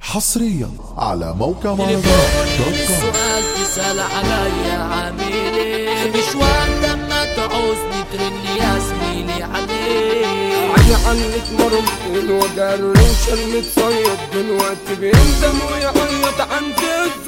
حصريا على موقع تليفوني مهرجانات دوت كوم للسؤال تسأل عليا عامل ايه مش وقت اما تعوزني ترني يا زميلي عليه عيني عنك مرمطين وجري وشرمت صيد دلوقتي بيندم ويعيط عند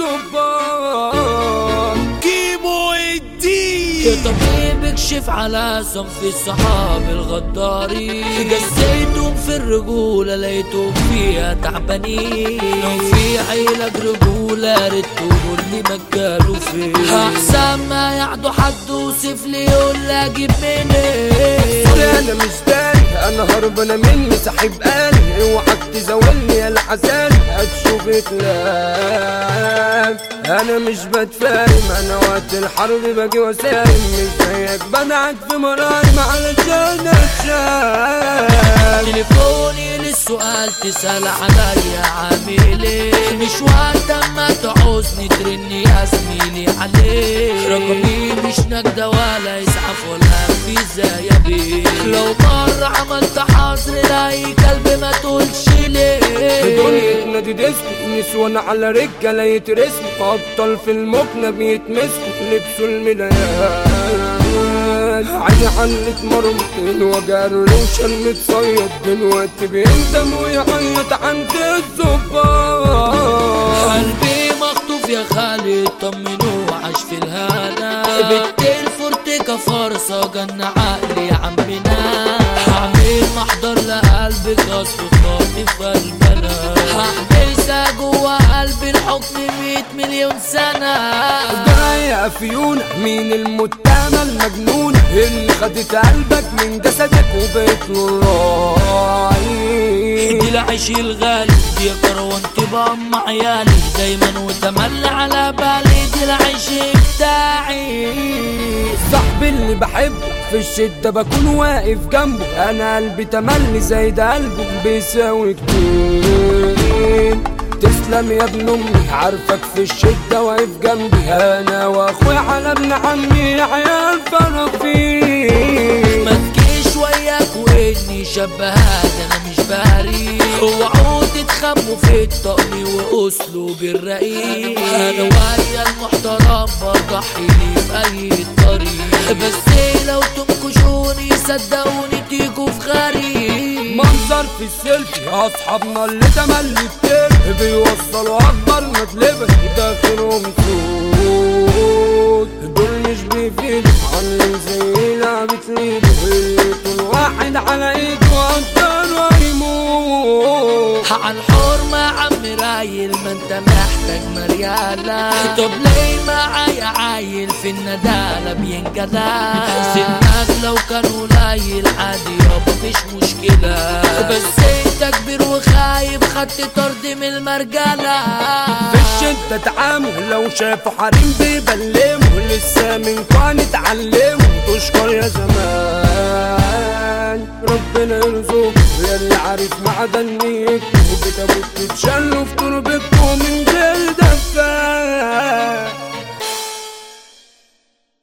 الزبان كيمو الدين يا طبيب اكشف على صنف الصحاب الغدارين جسيتهم في الرجولة لقيتهم فيها تعبانين لو في عيلة رجولة ريت تقول لي مكانه فين احسن ما يعدوا حد وصف لي يقول لي اجيب منين انا مش داري انا هربانه مني ساحب قالي اوعك تزولني يا العسل هتشوف اتلام انا مش بتفاهم انا وقت الحرب باجي وسايم مش زيك بنعك في مرارم علشان اتشاف تليفوني للسؤال تسأل عليا عامل ايه مش وقت اما تعوزني ترني يا زميلي عليه رقمي مش نجدة ولا يسعف ولا في زي بيه لو مرة عملت حظر لاي كلب ما تقولش ليه دنيا نادي ديسكو نسوان على رجالة يترسموا أبطال في المكنة بيتمسكوا لبسوا الملايات عيني عنك مرمطين وجري وشرمت صيد دلوقتي بيندم ويعيط عند الزبان قلبي مخطوف يا خالد طمنوا عاش في الهنا بنت الفرتكة فرصة جن عقلي يا عمنا هعمل محضر لقلبك اصل خاطف قلبنا هحبسها جوا قلبي الحكم مية مليون سنة جاية فيونا مين المتهمة المجنونة اللي خدت قلبك من جسدك وبقت له راعي دي العيش الغالي دي يا كروان تبقى ام عيالي دايما وتملي على بالي دي العيش بتاعي صاحبي اللي بحبه في الشدة بكون واقف جنبه أنا قلبي تملي زي ده قلبه بيساوي كتير تسلم يا ابن أمي عارفك في الشدة واقف جنبي أنا وأخويا على ابن عمي عيال فرافير ما تجيش وياك واني شبهات انا مش باري اوعوا تتخبوا في الطقم واسلوب الرقيق انا ويا المحترم بضحي لي في اي طريق بس لو تنكشوني صدقوني تيجوا في غريب منظر في السيلفي أصحابنا اللي تملي كتير بيوصلوا أكبر مطلبة داخلهم سود دول مش بيفيدوا عاملين زي لعبة ليدو اللي كل واحد على إيده أكتر ويموت على الحرمة عم رايل ما انت محتاج مريالة طب ليه معايا عايل في الندالة بينجلى سنك لو كان قليل عادي يابا مش مشكلة بس انت كبير وخايب خدت طرد من المرجلة في الشدة تعامل لو شافوا حريم بيبلموا لسه من كان اتعلموا تشكر يا زمان ربنا يرزقكم يا اللي عارف معدن نيتكم وبتابوت تتشلوا في تربتكم من غير دفاع